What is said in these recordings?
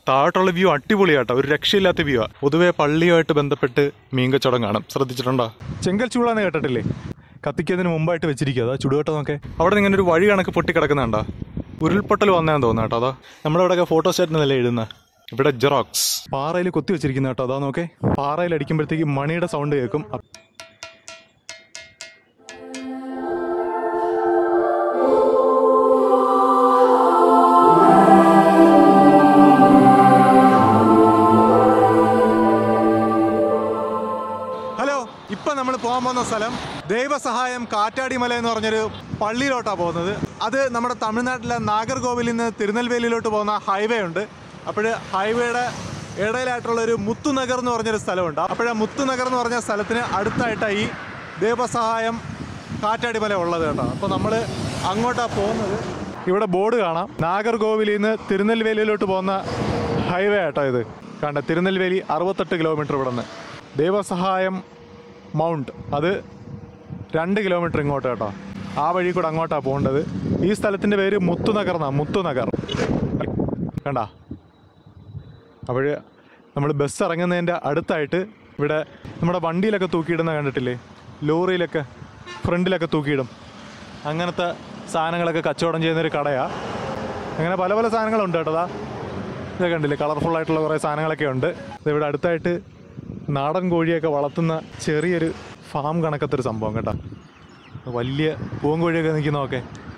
താഴോട്ടുള്ള view അടിപൊളിയാട്ടോ ഒരു രക്ഷയില്ലാത്ത view ആ പൊതുവെ പള്ളിയുമായിട്ട് ബന്ധപ്പെട്ട് മീൻ കച്ചവടം കാണും ശ്രദ്ധിച്ചിട്ടുണ്ടോ ചെങ്കൽ ചൂളാന്ന് കേട്ടിട്ടില്ലേ കത്തിക്കുന്നതിന് മുമ്പായിട്ട് വെച്ചിരിക്കുക അതാ ചുടുകട്ടം നോക്കെ അവിടെ ഇങ്ങനെ ഒരു വഴി കണക്ക് പൊട്ടി കിടക്കുന്നുണ്ടോ ഉരുൾപൊട്ടൽ വന്നതെന്ന് തോന്നുന്നു കേട്ടോ അതാ നമ്മുടെ ഇവിടെ ഫോട്ടോ സ്റ്റാറ്റിനല്ലേ എഴുതുന്ന ഇവിടെ ജെറോക്സ് പാറയിൽ കൊത്തി വെച്ചിരിക്കുന്ന കേട്ടോ അതാ നോക്കേ പാറയിൽ അടിക്കുമ്പോഴത്തേക്ക് മണിയുടെ സൗണ്ട് കേൾക്കും അ- ഹലോ ഇപ്പൊ നമ്മൾ പോകാൻ പോകുന്ന സ്ഥലം ദൈവസഹായം കാറ്റാടിമല എന്ന് പറഞ്ഞൊരു പള്ളിയിലോട്ടാണ് പോകുന്നത് അത് നമ്മുടെ തമിഴ്നാട്ടിലെ നാഗർകോവിലിൽ നിന്ന് തിരുനെൽവേലിയിലോട്ട് പോകുന്ന ഹൈവേ ഉണ്ട് അപ്പോൾ ഹൈവേയുടെ ഇടയിലായിട്ടുള്ള ഒരു മുത്തുനഗർ എന്ന് പറഞ്ഞൊരു സ്ഥലമുണ്ട് അപ്പോഴേ മുത്തുനഗർ എന്ന് പറഞ്ഞ സ്ഥലത്തിന് അടുത്തായിട്ടാണ് ഈ ദൈവസഹായം കാറ്റാടിമല ഉള്ളത് കേട്ടോ അപ്പോൾ നമ്മൾ അങ്ങോട്ടാണ് പോകുന്നത് ഇവിടെ ബോർഡ് കാണാം നാഗർകോവിലിൽ നിന്ന് തിരുനെൽവേലിയിലോട്ട് പോകുന്ന ഹൈവേ ആട്ടോ ഇത് കണ്ട തിരുനെൽവേലി അറുപത്തെട്ട് കിലോമീറ്റർ ഇവിടെ നിന്ന് ദൈവസഹായം മൗണ്ട് അത് രണ്ട് കിലോമീറ്റർ ഇങ്ങോട്ട് കേട്ടോ ആ വഴി കൂടെ അങ്ങോട്ടാണ് പോകേണ്ടത് ഈ സ്ഥലത്തിൻ്റെ പേര് മുത്തുനഗർ എന്നാ മുത്തുനഗർ കണ്ട അപ്പോൾ നമ്മൾ ബസ് ഇറങ്ങുന്നതിൻ്റെ അടുത്തായിട്ട് ഇവിടെ നമ്മുടെ വണ്ടിയിലൊക്കെ തൂക്കിയിടുന്ന കണ്ടിട്ടില്ലേ ലോറിയിലൊക്കെ ഫ്രണ്ടിലൊക്കെ തൂക്കിയിടും അങ്ങനത്തെ സാധനങ്ങളൊക്കെ കച്ചവടം ചെയ്യുന്നൊരു കടയാണ് അങ്ങനെ പല പല സാധനങ്ങളുണ്ട് കേട്ടോ ദാ. ഇത് കണ്ടില്ലേ കളർഫുൾ ആയിട്ടുള്ള കുറേ സാധനങ്ങളൊക്കെ ഉണ്ട് ഇത് ഇവിടെ അടുത്തായിട്ട് നാടൻ കോഴിയൊക്കെ വളർത്തുന്ന ചെറിയൊരു ഫാം കണക്കത്തൊരു സംഭവം കേട്ടോ വലിയ പൂങ്കോഴിയൊക്കെ നിൽക്കുന്നതൊക്കെ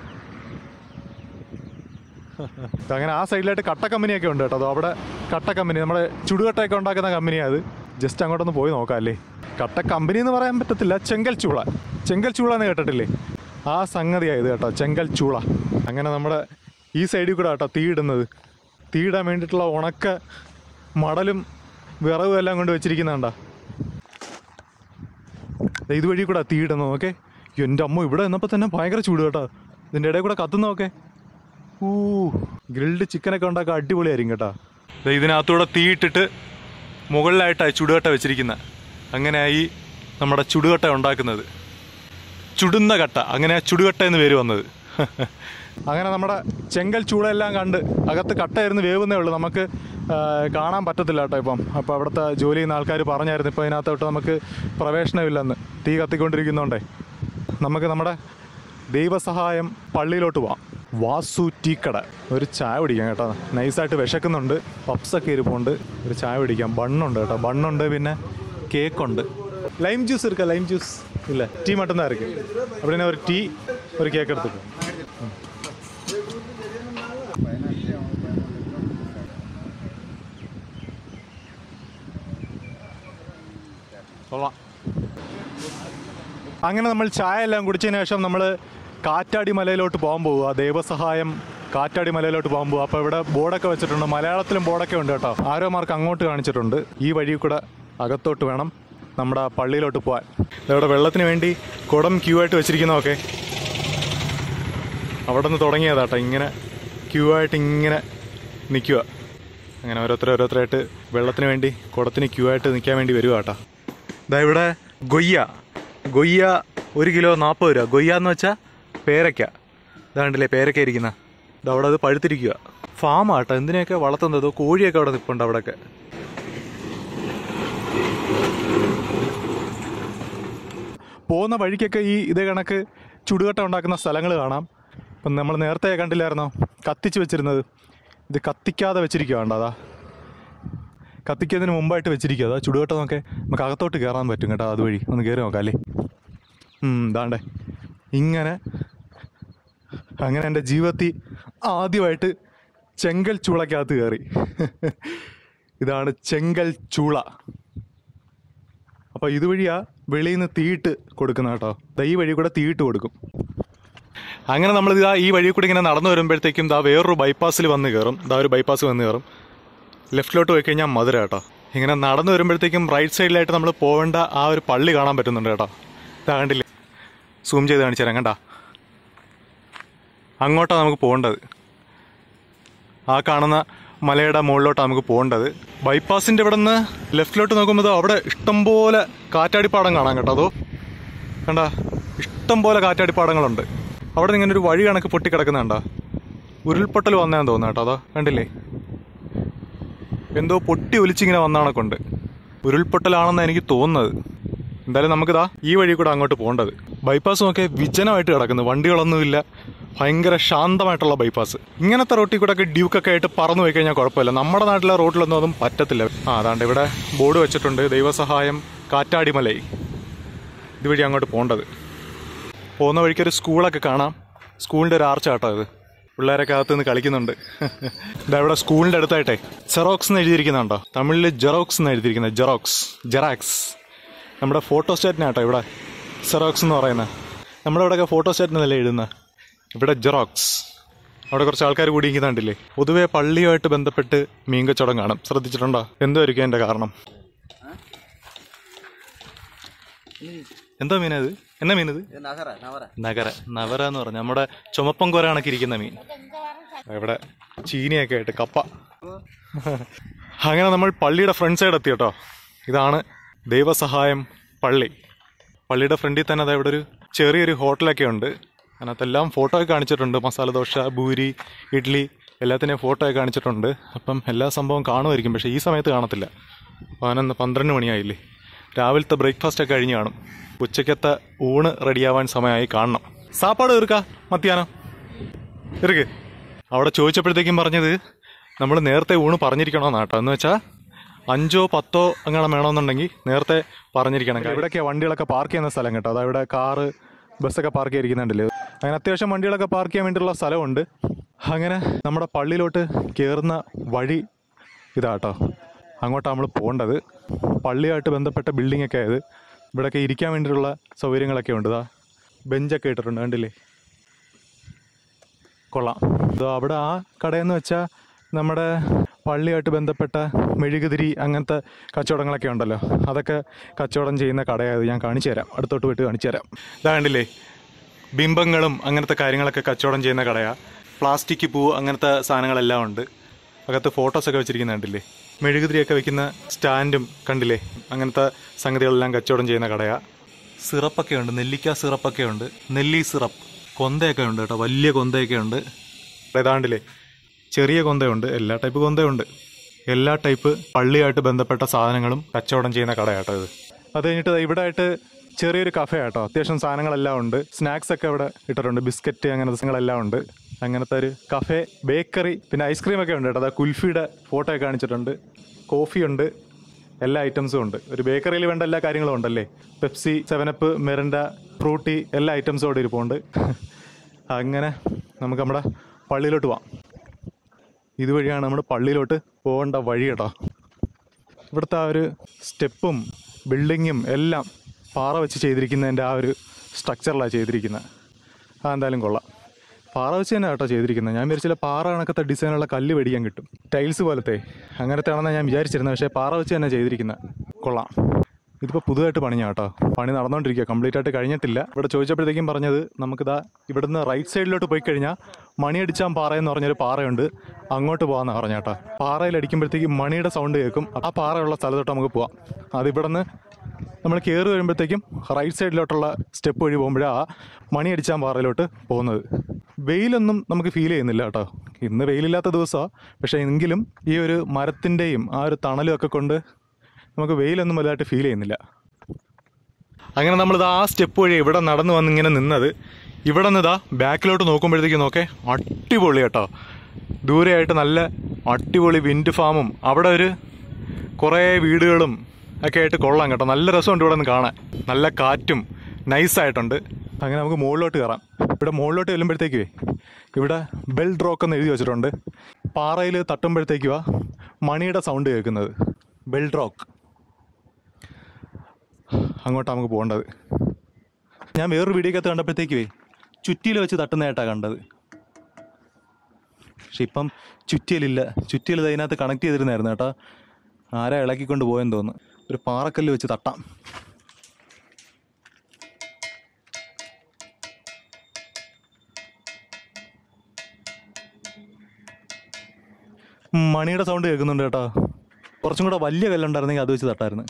അങ്ങനെ ആ സൈഡിലായിട്ട് കട്ട കമ്പനിയൊക്കെ ഉണ്ട് കേട്ടോ അതോ അവിടെ കട്ട കമ്പനി നമ്മുടെ ചുടുകട്ടയൊക്കെ ഉണ്ടാക്കുന്ന കമ്പനിയാണ് അത് ജസ്റ്റ് അങ്ങോട്ടൊന്ന് പോയി നോക്കാം അല്ലേ കട്ട കമ്പനി എന്ന് പറയാൻ പറ്റത്തില്ല ചെങ്കൽ ചൂള ചെങ്കൽ ചൂള എന്ന് കേട്ടിട്ടില്ലേ ആ സംഗതിയായത് കേട്ടോ ചെങ്കൽ ചൂള അങ്ങനെ നമ്മുടെ ഈ സൈഡിൽ കൂടെ കേട്ടോ തീയിടുന്നത് തീയിടാൻ വേണ്ടിയിട്ടുള്ള ഉണക്ക മടലും വിറവും എല്ലാം കൊണ്ട് വെച്ചിരിക്കുന്നുണ്ടോ ദേ ഇതുവഴി കൂടെ തീയിടുന്നത് നോക്കേ എൻ്റെ അമ്മ ഇവിടെ നിന്നപ്പോൾ തന്നെ ഭയങ്കര ചൂട് കേട്ടോ ഇതിൻ്റെ ഇടയിൽ കൂടെ കത്തുന്ന നോക്കേ ഊ ഗ്രിൽഡ് ചിക്കനൊക്കെ ഉണ്ടാക്കാൻ അടിപൊളിയായിരിക്കും കേട്ടോ ദേ ഇതിനകത്തൂടെ തീയിട്ടിട്ട് മുകളിലായിട്ടാണ് ചുടുകട്ട വെച്ചിരിക്കുന്നത് അങ്ങനെയായി നമ്മുടെ ചുടുകട്ട ഉണ്ടാക്കുന്നത് ചുടുന്ന കട്ട അങ്ങനെ ആ ചുടുകട്ട എന്ന് പേര് വന്നത് അങ്ങനെ നമ്മുടെ ചെങ്കൽ ചൂടെല്ലാം കണ്ട് അകത്ത് കട്ടയായിരുന്നു വേവുന്നേ ഉള്ളൂ നമുക്ക് ആ, കാണാൻ പറ്റത്തില്ല കേട്ടോ ഇപ്പം അപ്പോൾ അവിടുത്തെ ജോലി ചെയ്യുന്ന ആൾക്കാർ പറഞ്ഞായിരുന്നു ഇപ്പോൾ ഇതിനകത്തോട്ട് നമുക്ക് പ്രവേശനമില്ലെന്ന് തീ കത്തിക്കൊണ്ടിരിക്കുന്നതുകൊണ്ടേ നമുക്ക് നമ്മുടെ ദൈവസഹായം പള്ളിയിലോട്ട് പോവാം വാസു ടീക്കട ഒരു ചായ കുടിക്കാം കേട്ടോ നൈസായിട്ട് വിശക്കുന്നുണ്ട് പപ്സൊക്കെ ഇരിപ്പുണ്ട് ഒരു ചായ കുടിക്കാം ബണ്ണുണ്ട് കേട്ടോ ബണ്ണുണ്ട് പിന്നെ കേക്കുണ്ട് ലൈം ജ്യൂസ് എടുക്കാം ലൈം ജ്യൂസ് ഇല്ല ടീ മട്ടുന്നാ ഇருக்கு அப்படின்னா ஒரு டீ ஒரு கேக் எடுத்துக்கோ കൊള്ളാം അങ്ങനെ നമ്മൾ ചായ എല്ലാം കുടിച്ചതിന് ശേഷം നമ്മൾ കാറ്റാടി മലയിലോട്ട് പോകാൻ പോവുക ദൈവസഹായം കാറ്റാടി മലയിലോട്ട് പോകാൻ പോവുക അപ്പോൾ ഇവിടെ ബോർഡൊക്കെ വെച്ചിട്ടുണ്ട് മലയാളത്തിലും ബോർഡൊക്കെ ഉണ്ട് കേട്ടോ ആരോ മാർക്ക് അങ്ങോട്ട് കാണിച്ചിട്ടുണ്ട് ഈ വഴി കൂടെ അകത്തോട്ട് വേണം നമ്മുടെ ആ പള്ളിയിലോട്ട് പോകാൻ ഇവിടെ വെള്ളത്തിന് വേണ്ടി കുടം ക്യൂ ആയിട്ട് വെച്ചിരിക്കുന്നതൊക്കെ അവിടെ നിന്ന് തുടങ്ങിയതാട്ടോ ഇങ്ങനെ ക്യൂ ആയിട്ട് ഇങ്ങനെ നിൽക്കുക അങ്ങനെ ഓരോരുത്തർ ഓരോരുത്തരായിട്ട് വെള്ളത്തിന് വേണ്ടി കുടത്തിന് ക്യൂ ആയിട്ട് നിൽക്കാൻ വേണ്ടി വരുക കേട്ടോ ഇതാ ഇവിടെ ഗൊയ്യ ഗൊയ്യ ഒരു കിലോ നാൽപ്പത് രൂപ ഗൊയ്യ എന്ന് വെച്ചാൽ പേരയ്ക്ക ഇതാണ്ടില്ലേ പേരയ്ക്ക ഇരിക്കുന്ന ഇത് അവിടെ അത് പഴുത്തിരിക്കുക ഫാമാട്ടോ എന്തിനെയൊക്കെ വളർത്തുന്നത് കോഴിയൊക്കെ അവിടെ നിൽപ്പുണ്ട് അവിടെയൊക്കെ പോകുന്ന വഴിക്കൊക്കെ ഈ ഇതേ കണക്ക് ചുടുകട്ട ഉണ്ടാക്കുന്ന സ്ഥലങ്ങൾ കാണാം ഇപ്പം നമ്മൾ നേരത്തെ കണ്ടില്ലായിരുന്നോ കത്തിച്ച് വെച്ചിരുന്നത് ഇത് കത്തിക്കാതെ വെച്ചിരിക്കുക വേണ്ട അതാ കത്തിക്കുന്നതിന് മുമ്പായിട്ട് വെച്ചിരിക്കുക അതാ ചുടുകട്ട നോക്കെ നമുക്ക് അകത്തോട്ട് കയറാൻ പറ്റും കേട്ടോ അതുവഴി ഒന്ന് കയറി നോക്കാം അല്ലേ ഉം, ദാണ്ടേ ഇങ്ങനെ അങ്ങനെ എൻ്റെ ജീവിതത്തിൽ ആദ്യമായിട്ട് ചെങ്കൽ ചൂളക്കകത്ത് കയറി ഇതാണ് ചെങ്കൽ ചൂള അപ്പോൾ ഇതുവഴിയാ വെളിയിൽ നിന്ന് തീയിട്ട് കൊടുക്കുന്ന കേട്ടോ ദാ ഈ വഴി കൂടെ തീയിട്ട് കൊടുക്കും അങ്ങനെ നമ്മൾ ഇതാ ഈ വഴി കൂടി ഇങ്ങനെ നടന്നു വരുമ്പോഴത്തേക്കും ദാ വേറൊരു ബൈപ്പാസിൽ വന്ന് കയറും ദാ ഒരു ബൈപ്പാസ് വന്ന് കയറും ലെഫ്റ്റിലോട്ട് പോയി കഴിഞ്ഞാൽ മധുര കേട്ടോ ഇങ്ങനെ നടന്നു വരുമ്പോഴത്തേക്കും റൈറ്റ് സൈഡിലായിട്ട് നമ്മൾ പോകേണ്ട ആ ഒരു പള്ളി കാണാൻ പറ്റുന്നുണ്ട് കേട്ടോ ഇതാ കണ്ടില്ലേ സൂം ചെയ്ത് കാണിച്ചു തരാം കണ്ടാ അങ്ങോട്ടാണ് നമുക്ക് പോകേണ്ടത് ആ കാണുന്ന മലയുടെ മുകളിലോട്ടാണ് നമുക്ക് പോകേണ്ടത് ബൈപ്പാസിൻ്റെ ഇവിടെ നിന്ന് ലെഫ്റ്റിലോട്ട് നോക്കുമ്പോൾ അവിടെ ഇഷ്ടംപോലെ കാറ്റാടിപ്പാടം കാണാം കേട്ടോ അതോ കണ്ട ഇഷ്ടംപോലെ കാറ്റാടിപ്പാടങ്ങളുണ്ട് അവിടെ നിന്ന് ഇങ്ങനെ ഒരു വഴി കണക്ക് പൊട്ടിക്കിടക്കുന്ന കണ്ടാ ഉരുൾപൊട്ടൽ വന്നതെന്ന് തോന്നുന്നു കേട്ടോ അതോ കണ്ടില്ലേ എന്തോ പൊട്ടി ഒലിച്ചിങ്ങനെ വന്നാണ് കൊണ്ട് ഉരുൾപൊട്ടലാണെന്ന് എനിക്ക് തോന്നുന്നത് എന്തായാലും നമുക്കിതാ ഈ വഴി കൂടെ അങ്ങോട്ട് പോകേണ്ടത് ബൈപ്പാസും ഒക്കെ വിജനമായിട്ട് കിടക്കുന്നു വണ്ടികളൊന്നുമില്ല ഭയങ്കര ശാന്തമായിട്ടുള്ള ബൈപ്പാസ് ഇങ്ങനത്തെ റോട്ടിൽ കൂടെ ഒക്കെ ഡ്യൂക്കൊക്കെ ആയിട്ട് പറന്നു പോയി കഴിഞ്ഞാൽ കുഴപ്പമില്ല നമ്മുടെ നാട്ടിലെ റോട്ടിലൊന്നും അതും പറ്റത്തില്ല ആ അതാണ്ട് ഇവിടെ ബോർഡ് വെച്ചിട്ടുണ്ട് ദൈവസഹായം കാറ്റാടിമലൈ ഇതുവഴി അങ്ങോട്ട് പോകേണ്ടത് പോകുന്ന വഴിക്ക് ഒരു സ്കൂളൊക്കെ കാണാം സ്കൂളിൻ്റെ ഒരു ആർച്ചാട്ടോ ഇത് പിള്ളേരൊക്കെ അകത്ത് നിന്ന് കളിക്കുന്നുണ്ട് ഇതാ ഇവിടെ സ്കൂളിൻ്റെ അടുത്തായിട്ടേ ജെറോക്സ് എന്ന് എഴുതിയിരിക്കുന്നുണ്ടോ തമിഴിൽ ജെറോക്സ് എന്ന് എഴുതിയിരിക്കുന്നത് ജെറോക്സ് ജെറാക്സ് നമ്മുടെ ഫോട്ടോ സ്റ്റാറ്റിനാട്ടോ ഇവിടെ സെറോക്സ് എന്ന് പറയുന്നത് നമ്മുടെ ഇവിടെയൊക്കെ ഫോട്ടോ സ്റ്റാറ്റിനല്ലേ എഴുതുന്നത് ഇവിടെ ജെറോക്സ് അവിടെ കുറച്ച് ആൾക്കാർ കൂടിയിരിക്കുന്നുണ്ടല്ലേ പൊതുവെ പള്ളിയുമായിട്ട് ബന്ധപ്പെട്ട് മീൻ കച്ചവടം കാണും ശ്രദ്ധിച്ചിട്ടുണ്ടോ എന്തായിരിക്കും എൻ്റെ കാരണം എന്താ മീനത് എന്നാ മീനത് ഇത് നഗര നവര നഗര നവര എന്ന് പറഞ്ഞ നമ്മുടെ ചുമപ്പം കോര കണക്ക് ഇരിക്കുന്ന മീൻ ഇവിടെ ചീനിയൊക്കെ ആയിട്ട് കപ്പ അങ്ങനെ നമ്മൾ പള്ളിയുടെ ഫ്രണ്ട് സൈഡ് എത്തി കേട്ടോ ഇതാണ് ദൈവസഹായം പള്ളി പള്ളിയുടെ ഫ്രണ്ടിൽ തന്നെ അതാ ഇവിടെ ഒരു ചെറിയൊരു ഹോട്ടലൊക്കെ ഉണ്ട് അതിനകത്തെല്ലാം ഫോട്ടോ ഒക്കെ കാണിച്ചിട്ടുണ്ട് മസാല ദോശ ഭൂരി ഇഡ്ഡലി എല്ലാത്തിനെയും ഫോട്ടോ ഒക്കെ കാണിച്ചിട്ടുണ്ട് അപ്പം എല്ലാ സംഭവം കാണുമായിരിക്കും പക്ഷേ ഈ സമയത്ത് കാണത്തില്ല പതിനൊന്ന് പന്ത്രണ്ട് മണിയായില്ലേ രാവിലത്തെ ബ്രേക്ക്ഫാസ്റ്റ് ഒക്കെ കഴിഞ്ഞ് കാണും ഉച്ചക്കത്തെ ഊണ് റെഡിയാവാൻ സമയമായി കാണണം സാപ്പാട് തീർക്ക മത്തിയാനം ഇറുക്ക് അവിടെ ചോദിച്ചപ്പോഴത്തേക്കും പറഞ്ഞത് നമ്മൾ നേരത്തെ ഊണ് പറഞ്ഞിരിക്കണമെന്നാ കേട്ടോ എന്ന് വെച്ചാൽ അഞ്ചോ പത്തോ അങ്ങനെ വേണമെന്നുണ്ടെങ്കിൽ നേരത്തെ പറഞ്ഞിരിക്കണം ഇവിടെയൊക്കെ വണ്ടികളൊക്കെ പാർക്ക് ചെയ്യുന്ന സ്ഥലം കേട്ടോ അതാ ഇവിടെ കാറ് ബസ്സൊക്കെ പാർക്ക് ചെയ്തിരിക്കുന്നുണ്ടല്ലോ അങ്ങനെ അത്യാവശ്യം വണ്ടികളൊക്കെ പാർക്ക് ചെയ്യാൻ വേണ്ടിയിട്ടുള്ള സ്ഥലമുണ്ട് അങ്ങനെ നമ്മുടെ പള്ളിയിലോട്ട് കയറുന്ന വഴി ഇതാട്ടോ അങ്ങോട്ടാണ് നമ്മൾ പോകേണ്ടത് പള്ളിയായിട്ട് ബന്ധപ്പെട്ട ബിൽഡിംഗ് ഒക്കെ ആയത് ഇവിടെയൊക്കെ ഇരിക്കാൻ വേണ്ടിയിട്ടുള്ള സൗകര്യങ്ങളൊക്കെ ഉണ്ട് ഇതാ ബെഞ്ചൊക്കെ ഇട്ടിട്ടുണ്ട് കണ്ടില്ലേ കൊള്ളാം ഇത് അവിടെ ആ കടയെന്ന് വെച്ചാൽ നമ്മുടെ പള്ളിയായിട്ട് ബന്ധപ്പെട്ട മെഴുകുതിരി അങ്ങനത്തെ കച്ചവടങ്ങളൊക്കെ ഉണ്ടല്ലോ അതൊക്കെ കച്ചവടം ചെയ്യുന്ന കടയായത് ഞാൻ കാണിച്ചു തരാം അടുത്തോട്ട് പോയിട്ട് കാണിച്ചു തരാം ഇതാ കണ്ടില്ലേ ബിംബങ്ങളും അങ്ങനത്തെ കാര്യങ്ങളൊക്കെ കച്ചവടം ചെയ്യുന്ന കടയാണ് പ്ലാസ്റ്റിക് പൂ അങ്ങനത്തെ സാധനങ്ങളെല്ലാം ഉണ്ട് അകത്ത് ഫോട്ടോസൊക്കെ വെച്ചിരിക്കുന്ന കണ്ടില്ലേ മെഴുകുതിരിയൊക്കെ വെക്കുന്ന സ്റ്റാൻഡും കണ്ടില്ലേ അങ്ങനത്തെ സംഗതികളെല്ലാം കച്ചവടം ചെയ്യുന്ന കടയാണ് സിറപ്പൊക്കെ ഉണ്ട് നെല്ലിക്ക സിറപ്പൊക്കെ ഉണ്ട് നെല്ലി സിറപ്പ് കൊന്തയൊക്കെ ഉണ്ട് കേട്ടോ വലിയ കൊന്തയൊക്കെ ഉണ്ട് ഏതാണ്ടില്ലേ ചെറിയ കൊന്തയുണ്ട് എല്ലാ ടൈപ്പ് കൊന്തയുണ്ട് എല്ലാ ടൈപ്പ് പള്ളിയായിട്ട് ബന്ധപ്പെട്ട സാധനങ്ങളും കച്ചവടം ചെയ്യുന്ന കടയാട്ടോ ഇത് അത് കഴിഞ്ഞിട്ട് ദാ ഇവിടെ ആയിട്ട് ചെറിയൊരു കഫേ ആട്ടോ അത്യാവശ്യം സാധനങ്ങളെല്ലാം ഉണ്ട് സ്നാക്സ് ഒക്കെ ഇവിടെ ഇട്ടിട്ടുണ്ട് ബിസ്ക്കറ്റ് അങ്ങനത്തെ സാധനങ്ങളെല്ലാം ഉണ്ട് അങ്ങനത്തെ ഒരു കഫേ ബേക്കറി പിന്നെ ഐസ്ക്രീം ഒക്കെ ഉണ്ട് കേട്ടോ അതാ കുൽഫിയുടെ ഫോട്ടോ ഒക്കെ കാണിച്ചിട്ടുണ്ട് കോഫി ഉണ്ട് എല്ലാ ഐറ്റംസും ഉണ്ട് ഒരു ബേക്കറിയിൽ വേണ്ട എല്ലാ കാര്യങ്ങളും ഉണ്ടല്ലേ പെപ്സി സെവനപ്പ് മെറിൻഡ ഫ്രൂട്ടി എല്ലാ ഐറ്റംസും അവിടെ ഇരിപ്പുണ്ട് അങ്ങനെ നമുക്ക് നമ്മുടെ പള്ളിയിലോട്ട് പോവാം ഇതുവഴിയാണ് നമ്മൾ പള്ളിയിലോട്ട് പോകേണ്ട വഴി കേട്ടോ ഇവിടുത്തെ ആ ഒരു സ്റ്റെപ്പും ബിൽഡിങ്ങും എല്ലാം പാറ വെച്ച് ചെയ്തിരിക്കുന്നതിൻ്റെ ആ ഒരു സ്ട്രക്ചറിലാണ് ചെയ്തിരിക്കുന്നത് ആ എന്തായാലും കൊള്ളാം പാറ വെച്ച് തന്നെ കേട്ടോ ചെയ്തിരിക്കുന്നത് ഞാൻ വിചാരിച്ചില്ല പാറ കണക്കത്തെ ഡിസൈനുള്ള കല്ല് മേടിക്കാൻ കിട്ടും ടൈൽസ് പോലത്തെ അങ്ങനത്തെ ആണെന്നാണ് ഞാൻ വിചാരിച്ചിരുന്നത് പക്ഷേ പാറ വെച്ച് തന്നെ ചെയ്തിരിക്കുന്നത് കൊള്ളാം ഇതിപ്പോൾ പുതുതായിട്ട് പണിഞ്ഞാ കേട്ടോ പണി നടന്നുകൊണ്ടിരിക്കുക കംപ്ലീറ്റ് ആയിട്ട് കഴിഞ്ഞിട്ടില്ല ഇവിടെ ചോദിച്ചപ്പോഴത്തേക്കും പറഞ്ഞത് നമുക്കിതാ ഇവിടുന്ന് റൈറ്റ് സൈഡിലോട്ട് പോയി കഴിഞ്ഞാൽ മണിയടിച്ചാൻ പാറ എന്ന് പറഞ്ഞൊരു പാറയുണ്ട് അങ്ങോട്ട് പോകാമെന്ന് പറഞ്ഞ കേട്ടോ പാറയിൽ അടിക്കുമ്പോഴത്തേക്കും മണിയുടെ സൗണ്ട് കേൾക്കും ആ പാറയുള്ള സ്ഥലത്തോട്ട് നമുക്ക് പോവാം അത് ഇവിടുന്ന് നമ്മൾ കയറി വരുമ്പോഴത്തേക്കും റൈറ്റ് സൈഡിലോട്ടുള്ള സ്റ്റെപ്പ് വഴി പോകുമ്പോഴാണ് ആ മണി അടിച്ചാൻ പാറയിലോട്ട് പോകുന്നത് വെയിലൊന്നും നമുക്ക് ഫീൽ ചെയ്യുന്നില്ല കേട്ടോ ഇന്ന് വെയിലില്ലാത്ത ദിവസമാണ് പക്ഷേ എങ്കിലും ഈ ഒരു മരത്തിൻ്റെയും ആ ഒരു തണലും ഒക്കെ കൊണ്ട് നമുക്ക് വെയിലൊന്നും വലുതായിട്ട് ഫീൽ ചെയ്യുന്നില്ല അങ്ങനെ നമ്മളിത് ആ സ്റ്റെപ്പ് വഴി ഇവിടെ നടന്നു വന്ന് ഇങ്ങനെ നിന്നത് ഇവിടെ നിന്ന് ഇതാ ബാക്കിലോട്ട് നോക്കുമ്പോഴത്തേക്കും നോക്കേ അടിപൊളി കേട്ടോ ദൂരെയായിട്ട് നല്ല അടിപൊളി വിൻഡ് ഫാമും അവിടെ ഒരു കുറേ വീടുകളും ഒക്കെ ആയിട്ട് കൊള്ളാം കേട്ടോ നല്ല രസമുണ്ട് ഇവിടെ നിന്ന് കാണാൻ നല്ല കാറ്റും നൈസായിട്ടുണ്ട് അങ്ങനെ നമുക്ക് മുകളിലോട്ട് കയറാം ഇവിടെ മുകളിലോട്ട് ചെല്ലുമ്പോഴത്തേക്കുവേ ഇവിടെ ബെൽ ഡ്രോക്ക് എന്ന് എഴുതി വെച്ചിട്ടുണ്ട് പാറയിൽ തട്ടുമ്പോഴത്തേക്കുവാ മണിയുടെ സൗണ്ട് കേൾക്കുന്നത് ബെൽ ഡ്രോക്ക് അങ്ങോട്ടാണ് നമുക്ക് പോകേണ്ടത് ഞാൻ വേറൊരു വീഡിയോക്കകത്ത് കണ്ടപ്പോഴത്തേക്കുവേ ചുറ്റിയിൽ വെച്ച് തട്ടുന്നതായിട്ടാണ് കണ്ടത് പക്ഷെ ഇപ്പം ചുറ്റിയലില്ല ചുറ്റിയൽ ഇത് അതിനകത്ത് കണക്ട് ചെയ്തിരുന്നായിരുന്നു കേട്ടോ ആരാ ഇളക്കിക്കൊണ്ട് പോയെന്ന് തോന്നുന്നു ഒരു പാറക്കല്ല് വെച്ച് തട്ടാം ഉം, മണിയുടെ സൗണ്ട് കേൾക്കുന്നുണ്ട് കേട്ടോ കുറച്ചും കൂടെ വലിയ കല്ലുണ്ടായിരുന്നെങ്കിൽ അത് വെച്ച് തട്ടായിരുന്നു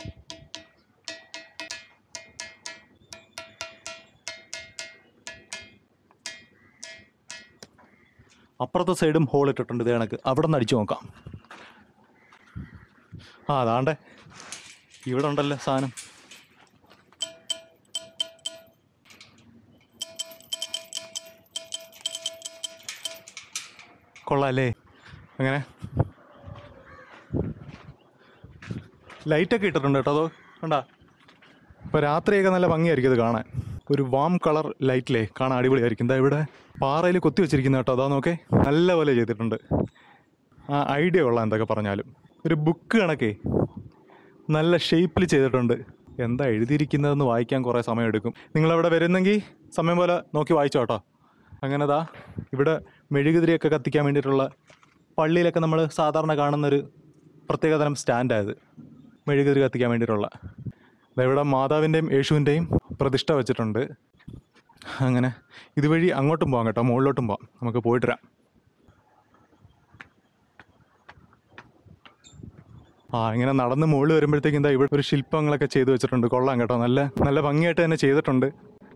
അപ്പുറത്തെ സൈഡും ഹോൾ ഇട്ടിട്ടുണ്ട് ഇത് കണക്ക് അവിടെ നിന്ന് അടിച്ചു നോക്കാം ആ അതാണ്ടേ ഇവിടെ ഉണ്ടല്ലോ സാധനം കൊള്ളാല്ലേ അങ്ങനെ ലൈറ്റൊക്കെ ഇട്ടിട്ടുണ്ട് കേട്ടോ അതോ കണ്ടാ ഇപ്പോൾ രാത്രിയൊക്കെ നല്ല ഭംഗിയായിരിക്കും ഇത് കാണാൻ ഒരു വാം കളർ ലൈറ്റിലേ കാണാൻ അടിപൊളിയായിരിക്കും എന്താ ഇവിടെ പാറയിൽ കൊത്തി വെച്ചിരിക്കുന്ന കേട്ടോ അതാ നോക്കേ നല്ല പോലെ ചെയ്തിട്ടുണ്ട് ആ ഐഡിയ കൊള്ളാം എന്തൊക്കെ പറഞ്ഞാലും ഒരു ബുക്ക് കണക്കേ നല്ല ഷേപ്പിൽ ചെയ്തിട്ടുണ്ട് എന്താ എഴുതിയിരിക്കുന്നതെന്ന് വായിക്കാൻ കുറേ സമയമെടുക്കും നിങ്ങളവിടെ വരുന്നെങ്കിൽ സമയം പോലെ നോക്കി വായിച്ചോ കേട്ടോ അങ്ങനെ ദാ ഇവിടെ മെഴുകുതിരിയൊക്കെ കത്തിക്കാൻ വേണ്ടിയിട്ടുള്ള പള്ളിയിലൊക്കെ നമ്മൾ സാധാരണ കാണുന്നൊരു പ്രത്യേകതരം സ്റ്റാൻഡായത് മെഴുകുതിരി കത്തിക്കാൻ വേണ്ടിയിട്ടുള്ള ദാ ഇവിടെ മാതാവിൻ്റെയും യേശുവിൻ്റെയും പ്രതിഷ്ഠ വെച്ചിട്ടുണ്ട് അങ്ങനെ ഇതുവഴി അങ്ങോട്ടും പോകാം കേട്ടോ മുകളിലോട്ടും പോകാം നമുക്ക് പോയിട്ട് വരാം ആ ഇങ്ങനെ നടന്ന് മുകളിൽ വരുമ്പോഴത്തേക്കും എന്താ ഇവിടെ ഒരു ശില്പങ്ങളൊക്കെ ചെയ്തു വെച്ചിട്ടുണ്ട് കൊള്ളാം കേട്ടോ നല്ല നല്ല ഭംഗിയായിട്ട് തന്നെ ചെയ്തിട്ടുണ്ട്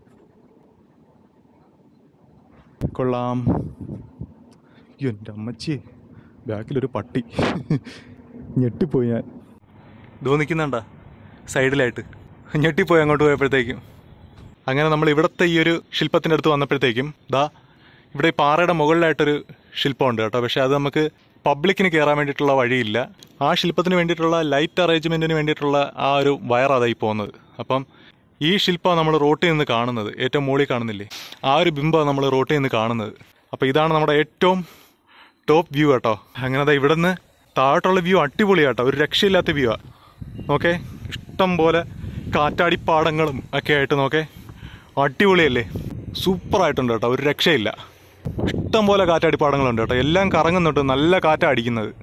കൊള്ളാം അയ്യോ എൻ്റെ അമ്മച്ചി ബാക്കിലൊരു പട്ടി ഞെട്ടിപ്പോയി ഞാൻ ഇതോ നിൽക്കുന്നുണ്ട സൈഡിലായിട്ട് ഞെട്ടിപ്പോയി അങ്ങോട്ട് പോയപ്പോഴത്തേക്കും അങ്ങനെ നമ്മൾ ഇവിടുത്തെ ഈ ഒരു ശില്പത്തിൻ്റെ അടുത്ത് വന്നപ്പോഴത്തേക്കും ദാ ഇവിടെ ഈ പാറയുടെ മുകളിലായിട്ടൊരു ശില്പമുണ്ട് കേട്ടോ പക്ഷെ അത് നമുക്ക് പബ്ലിക്കിന് കയറാൻ വേണ്ടിയിട്ടുള്ള വഴിയില്ല ആ ശില്പത്തിന് വേണ്ടിയിട്ടുള്ള ലൈറ്റ് അറേഞ്ച്മെൻറ്റിന് വേണ്ടിയിട്ടുള്ള ആ ഒരു വയറാതായി പോകുന്നത് അപ്പം ഈ ശില്പം നമ്മൾ റോട്ടിൽ നിന്ന് കാണുന്നത് ഏറ്റവും മുകളിൽ കാണുന്നില്ലേ ആ ഒരു ബിംബമാണ് നമ്മൾ റോട്ടിൽ നിന്ന് കാണുന്നത് അപ്പോൾ ഇതാണ് നമ്മുടെ ഏറ്റവും ടോപ്പ് വ്യൂ കേട്ടോ അങ്ങനെ ദാ ഇവിടുന്ന് താഴോട്ടുള്ള വ്യൂ അടിപൊളിയാട്ടോ ഒരു രക്ഷയില്ലാത്ത വ്യൂ ആ നോക്കേ ഇഷ്ടം പോലെ കാറ്റാടിപ്പാടങ്ങളും ഒക്കെ ആയിട്ട് നോക്കേ അടിപൊളിയല്ലേ സൂപ്പറായിട്ടുണ്ട് കേട്ടോ ഒരു രക്ഷയില്ല ഇഷ്ടം പോലെ കാറ്റാടിപ്പാടങ്ങളുണ്ട് കേട്ടോ എല്ലാം കറങ്ങുന്നുണ്ട് നല്ല കാറ്റാ അടിക്കുന്നത്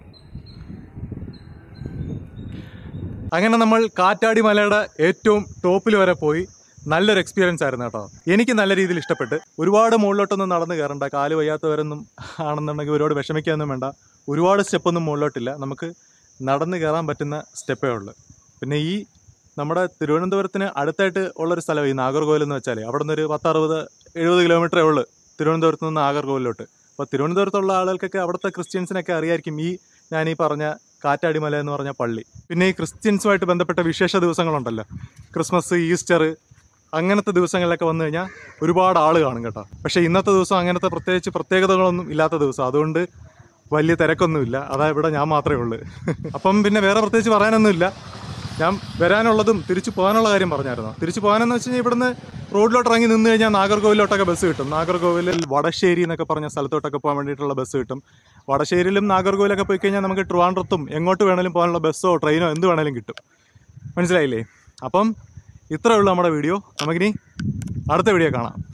അങ്ങനെ നമ്മൾ കാറ്റാടി മലയുടെ ഏറ്റവും ടോപ്പിൽ വരെ പോയി നല്ലൊരു എക്സ്പീരിയൻസ് ആയിരുന്നു കേട്ടോ എനിക്ക് നല്ല രീതിയിൽ ഇഷ്ടപ്പെട്ട് ഒരുപാട് മുകളിലോട്ടൊന്നും നടന്ന് കയറണ്ട കാല് വയ്യാത്തവരൊന്നും ആണെന്നുണ്ടെങ്കിൽ ഒരുപാട് വിഷമിക്കാനൊന്നും വേണ്ട ഒരുപാട് സ്റ്റെപ്പൊന്നും മുകളിലോട്ടില്ല നമുക്ക് നടന്ന് കയറാൻ പറ്റുന്ന സ്റ്റെപ്പേ ഉള്ളൂ പിന്നെ ഈ നമ്മുടെ തിരുവനന്തപുരത്തിന് അടുത്തായിട്ട് ഉള്ളൊരു സ്ഥലം ഈ നാഗർകോവിൽ എന്ന് വെച്ചാൽ അവിടെ നിന്ന് ഒരു പത്തറുപത് എഴുപത് കിലോമീറ്ററേ ഉള്ളൂ തിരുവനന്തപുരത്ത് നിന്ന് നാഗർകോവിലോട്ട് അപ്പോൾ തിരുവനന്തപുരത്തുള്ള ആളുകൾക്കൊക്കെ അവിടുത്തെ ക്രിസ്ത്യൻസിനൊക്കെ അറിയായിരിക്കും ഈ ഞാൻ ഈ പറഞ്ഞ കാറ്റാടിമല എന്ന് പറഞ്ഞ പള്ളി പിന്നെ ഈ ക്രിസ്ത്യൻസുമായിട്ട് ബന്ധപ്പെട്ട വിശേഷ ദിവസങ്ങളുണ്ടല്ലോ ക്രിസ്മസ് ഈസ്റ്റർ അങ്ങനത്തെ ദിവസങ്ങളിലൊക്കെ വന്നു കഴിഞ്ഞാൽ ഒരുപാട് ആൾ കാണും കേട്ടോ പക്ഷേ ഇന്നത്തെ ദിവസം അങ്ങനത്തെ പ്രത്യേകിച്ച് പ്രത്യേകതകളൊന്നും ഇല്ലാത്ത ദിവസം അതുകൊണ്ട് വലിയ തിരക്കൊന്നുമില്ല അതാ ഇവിടെ ഞാൻ മാത്രമേ ഉള്ളൂ അപ്പം പിന്നെ വേറെ പ്രത്യേകിച്ച് പറയാനൊന്നുമില്ല ഞാൻ വരാനുള്ളതും തിരിച്ചു പോകാനുള്ള കാര്യം പറഞ്ഞായിരുന്നു തിരിച്ചു പോകാനെന്ന് വെച്ച് കഴിഞ്ഞാൽ ഇവിടുന്ന് റോഡിലോട്ട് ഇറങ്ങി നിന്ന് കഴിഞ്ഞാൽ നാഗർകോവിലോട്ടൊക്കെ ബസ് കിട്ടും നാഗർകോവിലിൽ വടശ്ശേരി എന്നൊക്കെ പറഞ്ഞ സ്ഥലത്തോട്ടൊക്കെ പോകാൻ വേണ്ടിയിട്ടുള്ള ബസ് കിട്ടും വടശ്ശേരിയിലും നാഗർകോവിലൊക്കെ പോയി കഴിഞ്ഞാൽ നമുക്ക് ട്രിവാൻഡ്രത്തും എങ്ങോട്ട് വേണേലും പോകാനുള്ള ബസ്സോ ട്രെയിനോ എന്ത് വേണേലും കിട്ടും മനസ്സിലായില്ലേ അപ്പം ഇത്രയേ ഉള്ളൂ നമ്മുടെ വീഡിയോ നമുക്കിനി അടുത്ത വീഡിയോ കാണാം